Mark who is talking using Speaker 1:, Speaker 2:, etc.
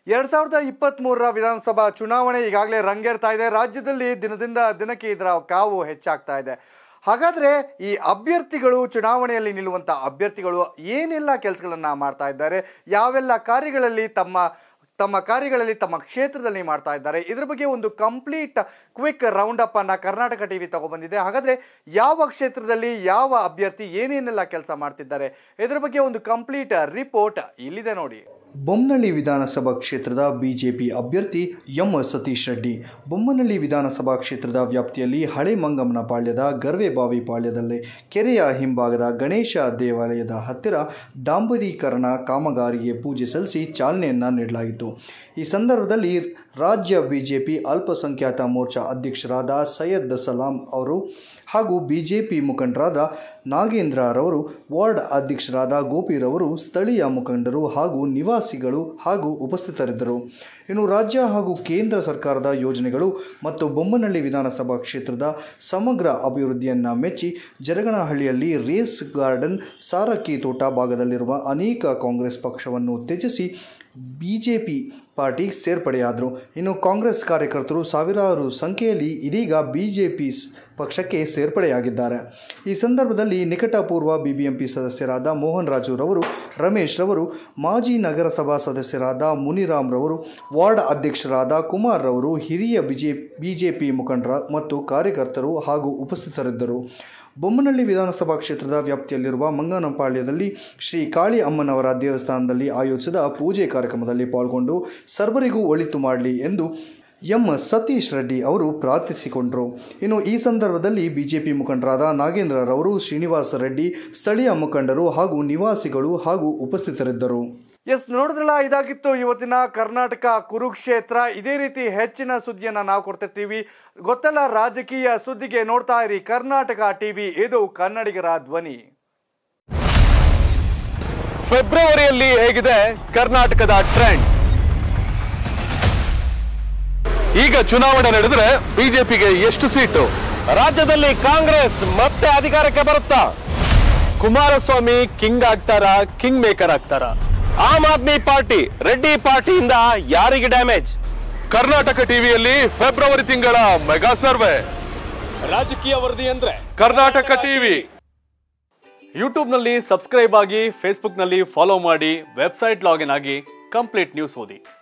Speaker 1: ಎರಡ್ ಸಾವಿರದ ಇಪ್ಪತ್ತ್ ಮೂರರ ವಿಧಾನಸಭಾ ಚುನಾವಣೆ ಈಗಾಗಲೇ ರಂಗೇರ್ತಾ ಇದೆ ರಾಜ್ಯದಲ್ಲಿ ದಿನದಿಂದ ದಿನಕ್ಕೆ ಇದರ ಕಾವು ಹೆಚ್ಚಾಗ್ತಾ ಇದೆ ಹಾಗಾದ್ರೆ ಈ ಅಭ್ಯರ್ಥಿಗಳು ಚುನಾವಣೆಯಲ್ಲಿ ನಿಲ್ಲುವಂತ ಅಭ್ಯರ್ಥಿಗಳು ಏನೆಲ್ಲ ಕೆಲಸಗಳನ್ನ ಮಾಡ್ತಾ ಇದ್ದಾರೆ ಯಾವೆಲ್ಲ ಕಾರ್ಯಗಳಲ್ಲಿ ತಮ್ಮ ತಮ್ಮ ಕಾರ್ಯಗಳಲ್ಲಿ ತಮ್ಮ ಕ್ಷೇತ್ರದಲ್ಲಿ ಮಾಡ್ತಾ ಇದ್ದಾರೆ ಇದ್ರ ಬಗ್ಗೆ ಒಂದು ಕಂಪ್ಲೀಟ್ ಕ್ವಿಕ್ ರೌಂಡ್ ಅಪ್ ಅನ್ನ ಕರ್ನಾಟಕ ಟಿವಿ ತಗೊಬಂದಿದೆ ಹಾಗಾದ್ರೆ ಯಾವ ಕ್ಷೇತ್ರದಲ್ಲಿ ಯಾವ ಅಭ್ಯರ್ಥಿ ಏನೇನೆಲ್ಲ ಕೆಲಸ ಮಾಡ್ತಿದ್ದಾರೆ ಇದ್ರ ಬಗ್ಗೆ ಒಂದು ಕಂಪ್ಲೀಟ್ ರಿಪೋರ್ಟ್ ಇಲ್ಲಿದೆ ನೋಡಿ
Speaker 2: ಬೊಮ್ಮನಹಳ್ಳಿ ವಿಧಾನಸಭಾ ಕ್ಷೇತ್ರದ ಬಿಜೆಪಿ ಅಭ್ಯರ್ಥಿ ಎಂ ಸತೀಶ್ ರೆಡ್ಡಿ ಬೊಮ್ಮನಹಳ್ಳಿ ವಿಧಾನಸಭಾ ಕ್ಷೇತ್ರದ ವ್ಯಾಪ್ತಿಯಲ್ಲಿ ಹಳೆ ಮಂಗಮ್ಮನ ಪಾಳ್ಯದ ಗರ್ವೆಬಾವಿ ಪಾಳ್ಯದಲ್ಲಿ ಕೆರೆಯ ಹಿಂಭಾಗದ ಗಣೇಶ ದೇವಾಲಯದ ಹತ್ತಿರ ಡಾಂಬರೀಕರಣ ಕಾಮಗಾರಿಗೆ ಪೂಜೆ ಸಲ್ಲಿಸಿ ಚಾಲನೆಯನ್ನು ನೀಡಲಾಯಿತು ಈ ಸಂದರ್ಭದಲ್ಲಿ ರಾಜ್ಯ ಬಿಜೆಪಿ ಅಲ್ಪಸಂಖ್ಯಾತ ಮೋರ್ಚಾ ಅಧ್ಯಕ್ಷರಾದ ಸೈಯದ್ ಸಲಾಂ ಅವರು ಹಾಗೂ ಬಿಜೆಪಿ ಮುಖಂಡರಾದ ನಾಗೇಂದ್ರರವರು ವಾರ್ಡ್ ಅಧ್ಯಕ್ಷರಾದ ಗೋಪಿರವರು ಸ್ಥಳೀಯ ಮುಖಂಡರು ಹಾಗೂ ನಿವಾಸಿಗಳು ಹಾಗೂ ಉಪಸ್ಥಿತರಿದ್ದರು ಇನ್ನು ರಾಜ್ಯ ಹಾಗೂ ಕೇಂದ್ರ ಸರ್ಕಾರದ ಯೋಜನೆಗಳು ಮತ್ತು ಬೊಮ್ಮನಹಳ್ಳಿ ವಿಧಾನಸಭಾ ಕ್ಷೇತ್ರದ ಸಮಗ್ರ ಅಭಿವೃದ್ಧಿಯನ್ನು ಮೆಚ್ಚಿ ಜರಗನಹಳ್ಳಿಯಲ್ಲಿ ರೇಸ್ ಗಾರ್ಡನ್ ಸಾರಕ್ಕಿ ತೋಟ ಭಾಗದಲ್ಲಿರುವ ಅನೇಕ ಕಾಂಗ್ರೆಸ್ ಪಕ್ಷವನ್ನು ತ್ಯಜಿಸಿ ಬಿಜೆಪಿ ಪಾರ್ಟಿ ಸೇರ್ಪಡೆಯಾದರು ಇನ್ನು ಕಾಂಗ್ರೆಸ್ ಕಾರ್ಯಕರ್ತರು ಸಾವಿರಾರು ಸಂಖ್ಯೆಯಲ್ಲಿ ಇದೀಗ ಬಿಜೆಪಿ ಪಕ್ಷಕ್ಕೆ ಸೇರ್ಪಡೆಯಾಗಿದ್ದಾರೆ ಈ ಸಂದರ್ಭದಲ್ಲಿ ನಿಕಟಪೂರ್ವ ಬಿಬಿಎಂಪಿ ಸದಸ್ಯರಾದ ಮೋಹನ್ ರಾಜುರವರು ರಮೇಶ್ ರವರು ಮಾಜಿ ನಗರಸಭಾ ಸದಸ್ಯರಾದ ಮುನಿರಾಮ್ ರವರು ವಾರ್ಡ್ ಅಧ್ಯಕ್ಷರಾದ ಕುಮಾರ್ ರವರು ಹಿರಿಯ ಬಿಜೆ ಬಿಜೆಪಿ ಮುಖಂಡರ ಮತ್ತು ಕಾರ್ಯಕರ್ತರು ಹಾಗೂ ಉಪಸ್ಥಿತರಿದ್ದರು ಬೊಮ್ಮನಹಳ್ಳಿ ವಿಧಾನಸಭಾ ಕ್ಷೇತ್ರದ ವ್ಯಾಪ್ತಿಯಲ್ಲಿರುವ ಮಂಗನಪಾಳ್ಯದಲ್ಲಿ ಶ್ರೀ ಕಾಳಿ ಅಮ್ಮನವರ ದೇವಸ್ಥಾನದಲ್ಲಿ ಆಯೋಜಿಸಿದ ಪೂಜೆ ಕಾರ್ಯಕ್ರಮದಲ್ಲಿ ಪಾಲ್ಗೊಂಡು ಸರ್ವರಿಗೂ ಒಳಿತು ಮಾಡಲಿ ಎಂದು ಎಂ ಸತೀಶ್ ರೆಡ್ಡಿ ಅವರು ಪ್ರಾರ್ಥಿಸಿಕೊಂಡರು ಇನ್ನು ಈ ಸಂದರ್ಭದಲ್ಲಿ ಬಿಜೆಪಿ ಮುಖಂಡರಾದ ನಾಗೇಂದ್ರರವರು ಶ್ರೀನಿವಾಸ ರೆಡ್ಡಿ ಸ್ಥಳೀಯ ಮುಖಂಡರು ಹಾಗೂ ನಿವಾಸಿಗಳು ಹಾಗೂ ಉಪಸ್ಥಿತರಿದ್ದರು
Speaker 1: ಎಸ್ ನೋಡಿದ್ರಲ್ಲ ಇದಾಗಿತ್ತು ಇವತ್ತಿನ ಕರ್ನಾಟಕ ಕುರುಕ್ಷೇತ್ರ ಇದೇ ರೀತಿ ಹೆಚ್ಚಿನ ಸುದ್ದಿಯನ್ನ ನಾವು ಕೊಡ್ತಿರ್ತೀವಿ ಗೊತ್ತಲ್ಲ ರಾಜಕೀಯ ಸುದ್ದಿಗೆ ನೋಡ್ತಾ ಇರಿ ಕರ್ನಾಟಕ ಟಿವಿ ಇದು ಕನ್ನಡಿಗರ ಧ್ವನಿ
Speaker 3: ಫೆಬ್ರವರಿಯಲ್ಲಿ ಹೇಗಿದೆ ಕರ್ನಾಟಕದ ಟ್ರೆಂಡ್ ಈಗ ಚುನಾವಣೆ ನಡೆದ್ರೆ ಬಿಜೆಪಿಗೆ ಎಷ್ಟು ಸೀಟು ರಾಜ್ಯದಲ್ಲಿ ಕಾಂಗ್ರೆಸ್ ಮತ್ತೆ ಅಧಿಕಾರಕ್ಕೆ ಬರುತ್ತಾ ಕುಮಾರಸ್ವಾಮಿ ಕಿಂಗ್ ಆಗ್ತಾರ ಕಿಂಗ್ ಮೇಕರ್ ಆಗ್ತಾರ ಆಮ್ ಆದ್ಮಿ ಪಾರ್ಟಿ ರೆಡ್ಡಿ ಪಾರ್ಟಿಯಿಂದ ಯಾರಿಗೆ ಡ್ಯಾಮೇಜ್
Speaker 4: ಕರ್ನಾಟಕ ಟಿವಿಯಲ್ಲಿ ಫೆಬ್ರವರಿ ತಿಂಗಳ ಮೆಗಾ ಸರ್ವೆ
Speaker 3: ರಾಜಕೀಯ ವರದಿ ಅಂದ್ರೆ
Speaker 4: ಕರ್ನಾಟಕ ಟಿವಿ
Speaker 1: ಯೂಟ್ಯೂಬ್ನಲ್ಲಿ ಸಬ್ಸ್ಕ್ರೈಬ್ ಆಗಿ ಫೇಸ್ಬುಕ್ನಲ್ಲಿ ಫಾಲೋ ಮಾಡಿ ವೆಬ್ಸೈಟ್ ಲಾಗಿನ್ ಆಗಿ ಕಂಪ್ಲೀಟ್ ನ್ಯೂಸ್ ಓದಿ